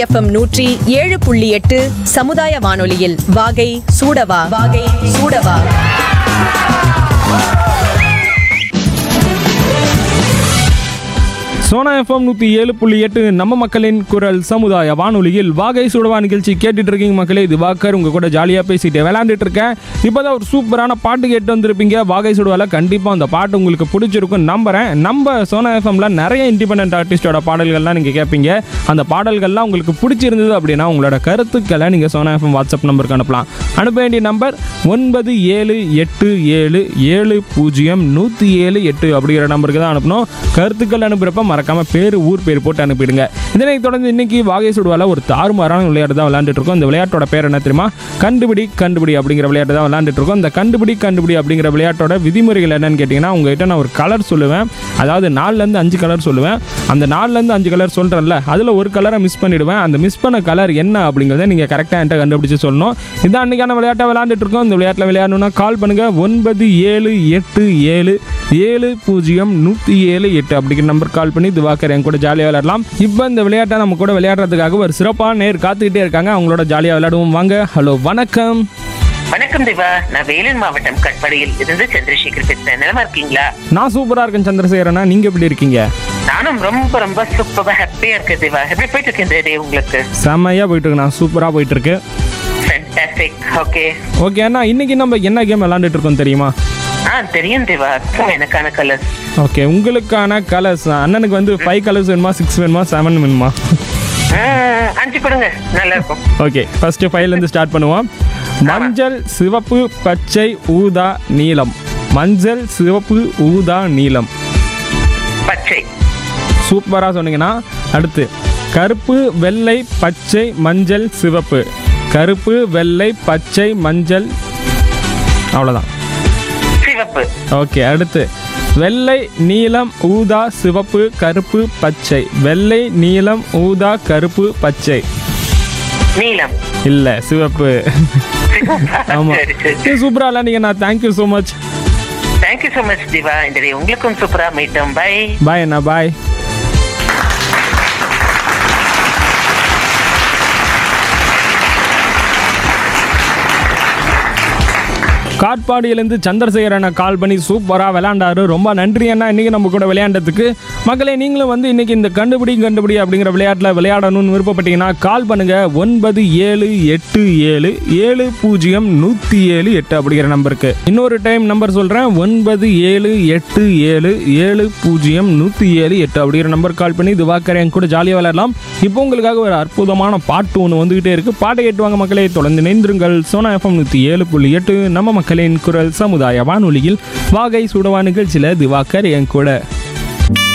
FM நூற்றி ஏழு புள்ளி எட்டு சமுதாய வானொலியில் வாகை சூடவா வாகை சூடவா சோனா எஃப்எம் நூற்றி ஏழு புள்ளி எட்டு நம்ம மக்களின் குரல் சமுதாய வானொலியில் வாகை சுடவா நிகழ்ச்சி கேட்டுட்டு இருக்கீங்க மக்களே இது வாக்கர் உங்க கூட ஜாலியாக பேசிட்டு விளையாண்டுட்டு இருக்கேன் இப்போதான் ஒரு சூப்பரான பாட்டு கேட்டு வந்திருப்பீங்க வாகை சுடுவால கண்டிப்பாக அந்த பாட்டு உங்களுக்கு பிடிச்சிருக்கும் நம்புறேன் நம்ம சோனா எஃப்எம்ல நிறைய இண்டிபெண்டன்ட் ஆர்டிஸ்டோட பாடல்கள்லாம் நீங்கள் கேட்பீங்க அந்த பாடல்கள்லாம் உங்களுக்கு பிடிச்சிருந்தது அப்படின்னா உங்களோட கருத்துக்களை நீங்கள் சோனா எஃப்எம் வாட்ஸ்அப் நம்பருக்கு அனுப்பலாம் அனுப்ப வேண்டிய நம்பர் ஒன்பது ஏழு எட்டு ஏழு ஏழு பூஜ்ஜியம் நூற்றி ஏழு எட்டு அப்படிங்கிற நம்பருக்கு தான் அனுப்பணும் கருத்துக்கள் அனுப்புகிறப்ப மறக்காம பேர் ஊர் பேர் போட்டு அனுப்பிடுங்க இதனை தொடர்ந்து இன்னைக்கு வாகை சுடுவால ஒரு தாறுமாறான விளையாட்டு தான் விளையாண்டுட்டு இருக்கோம் இந்த விளையாட்டோட பேர் என்ன தெரியுமா கண்டுபிடி கண்டுபிடி அப்படிங்கிற விளையாட்டு தான் விளையாண்டுட்டு இருக்கோம் இந்த கண்டுபிடி கண்டுபிடி அப்படிங்கிற விளையாட்டோட விதிமுறைகள் என்னன்னு கேட்டிங்கன்னா உங்ககிட்ட நான் ஒரு கலர் சொல்லுவேன் அதாவது நாலுலேருந்து அஞ்சு கலர் சொல்லுவேன் அந்த நாலுலேருந்து அஞ்சு கலர் சொல்கிறேன்ல அதில் ஒரு கலரை மிஸ் பண்ணிடுவேன் அந்த மிஸ் பண்ண கலர் என்ன அப்படிங்கிறத நீங்கள் கரெக்டாக என்கிட்ட கண்டுபிடிச்சு சொல்லணும் இதான் அன்றைக்கான விளையாட்டை விளையாண்டுட்டு இருக்கோம் இந்த விளையாட்டில் விளையாடணும்னா கால் பண்ணுங்கள் ஒன்பது ஏழு எட்டு ஏழு ஏழு பூஜ்ஜியம் நூற்றி ஏழு எட்டு அப்படிங்கிற நம்பர் கால் பண்ணி திவாக்கர் என் கூட ஜாலியாக விளையாடலாம் இப்போ இந்த விளையாட்டை நம்ம கூட விளையாடுறதுக்காக ஒரு சிறப்பான நேர் காத்துக்கிட்டே இருக்காங்க அவங்களோட ஜாலியாக விளையாடுவோம் வாங்க ஹலோ வணக்கம் வணக்கம் திவா நான் வேலூர் மாவட்டம் கட்படியில் இருந்து சந்திரசேகர் பேசுறேன் நிலமா இருக்கீங்களா நான் சூப்பராக இருக்கேன் சந்திரசேகரனா நீங்கள் எப்படி இருக்கீங்க நானும் ரொம்ப ரொம்ப சூப்பரா ஹாப்பியா இருக்கேன் திவா எப்படி போயிட்டு இருக்கு இந்த டே உங்களுக்கு செம்மையாக போயிட்டு இருக்கு நான் சூப்பராக போயிட்டு இருக்கு ஃபேண்டாஸ்டிக் ஓகே ஓகே அண்ணா இன்னைக்கு நம்ம என்ன கேம் விளாண்டுட்டு இருக்கோம் தெரியுமா ஆ தெரியும் திவா அப்புறம் எனக்கான கலர்ஸ் ஓகே உங்களுக்கான கலர்ஸ் அண்ணனுக்கு வந்து ஃபைவ் கலர்ஸ் வேணுமா சிக்ஸ் வேணுமா செவன் வேணுமா அஞ்சு கொடுங்க நல்லா இருக்கும் ஓகே ஃபர்ஸ்ட் ஃபைவ்லேருந்து ஸ்டார்ட் பண்ணுவோம் மஞ்சள் சிவப்பு பச்சை ஊதா நீலம் மஞ்சள் சிவப்பு ஊதா நீலம் பச்சை சூப்பராக சொன்னீங்கன்னா அடுத்து கருப்பு வெள்ளை பச்சை மஞ்சள் சிவப்பு கருப்பு வெள்ளை பச்சை மஞ்சள் அவ்வளோதான் சிவப்பு ஓகே அடுத்து வெள்ளை நீலம் ஊதா சிவப்பு கருப்பு பச்சை வெள்ளை நீலம் ஊதா கருப்பு பச்சை நீலம் இல்லை சிவப்பு ஆமாம் சரி சரி சூப்பராக விளாண்டிங்க நான் thank you so much thank you so much Diva இந்த டே உங்களுக்கும் சூப்பரா மீட்டும் பை பாய் அண்ணா பாய் காட்பாடியிலேருந்து சந்திரசேகர் அண்ணா கால் பண்ணி சூப்பராக விளையாண்டாரு ரொம்ப நன்றி அண்ணா இன்றைக்கி நம்ம கூட விளையாண்டதுக்கு மக்களே நீங்களும் வந்து இன்றைக்கி இந்த கண்டுபிடி கண்டுபிடி அப்படிங்கிற விளையாட்டில் விளையாடணும்னு விருப்பப்பட்டீங்கன்னா கால் பண்ணுங்கள் ஒன்பது ஏழு எட்டு ஏழு ஏழு பூஜ்ஜியம் நூற்றி ஏழு எட்டு அப்படிங்கிற நம்பருக்கு இன்னொரு டைம் நம்பர் சொல்கிறேன் ஒன்பது ஏழு எட்டு ஏழு ஏழு பூஜ்ஜியம் நூற்றி ஏழு எட்டு அப்படிங்கிற நம்பர் கால் பண்ணி இது வாக்கர் என் கூட ஜாலியாக விளையாடலாம் இப்போ உங்களுக்காக ஒரு அற்புதமான பாட்டு ஒன்று வந்துகிட்டே இருக்குது பாட்டை கேட்டுவாங்க மக்களே தொடர்ந்து இணைந்திருங்கள் சோனா எஃப்எம் நூற்றி ஏழு புள்ளி எட்டு நம்ம மக்களின் குரல் சமுதாய வானொலியில் வாகை சுடவா நிகழ்ச்சியில் திவாகர் என் கூட